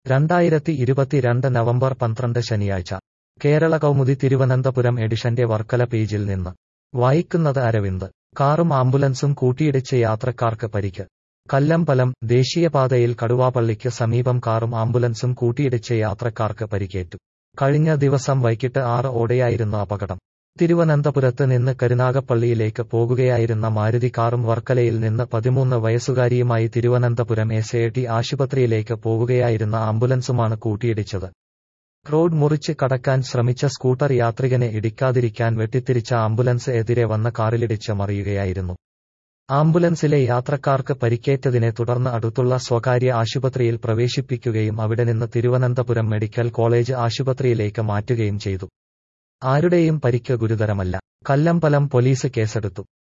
രണ്ടായിരത്തി ഇരുപത്തിരണ്ട് നവംബർ പന്ത്രണ്ട് ശനിയാഴ്ച കേരള കൗമുദി തിരുവനന്തപുരം എഡിഷന്റെ വർക്കല പേജിൽ നിന്ന് വായിക്കുന്നത് അരവിന്ദ് കാറും ആംബുലൻസും കൂട്ടിയിടിച്ച് യാത്രക്കാർക്ക് പരിക്ക് കല്ലമ്പലം ദേശീയപാതയിൽ കടുവാപ്പള്ളിക്ക് സമീപം കാറും ആംബുലൻസും കൂട്ടിയിടിച്ച് യാത്രക്കാർക്ക് പരിക്കേറ്റു കഴിഞ്ഞ ദിവസം വൈകിട്ട് ആറ് ഓടെയായിരുന്നു അപകടം തിരുവനന്തപുരത്ത് നിന്ന് കരുനാഗപ്പള്ളിയിലേക്ക് പോകുകയായിരുന്ന മാരുതി കാറും വർക്കലയിൽ നിന്ന് പതിമൂന്ന് വയസ്സുകാരിയുമായി തിരുവനന്തപുരം എസ് എ ടി ആശുപത്രിയിലേക്ക് പോവുകയായിരുന്ന ആംബുലൻസുമാണ് കൂട്ടിയിടിച്ചത് റോഡ് മുറിച്ച് കടക്കാൻ ശ്രമിച്ച സ്കൂട്ടർ യാത്രികനെ ഇടിക്കാതിരിക്കാൻ വെട്ടിത്തിരിച്ച ആംബുലൻസ് എതിരെ വന്ന കാറിലിടിച്ച് മറിയുകയായിരുന്നു ആംബുലൻസിലെ യാത്രക്കാർക്ക് പരിക്കേറ്റതിനെ തുടർന്ന് അടുത്തുള്ള സ്വകാര്യ ആശുപത്രിയിൽ പ്രവേശിപ്പിക്കുകയും അവിടെ നിന്ന് തിരുവനന്തപുരം മെഡിക്കൽ കോളേജ് ആശുപത്രിയിലേക്ക് മാറ്റുകയും ചെയ്തു ആരുടെയും പരിക്ക് ഗുരുതരമല്ല കല്ലമ്പലം പോലീസ് കേസെടുത്തു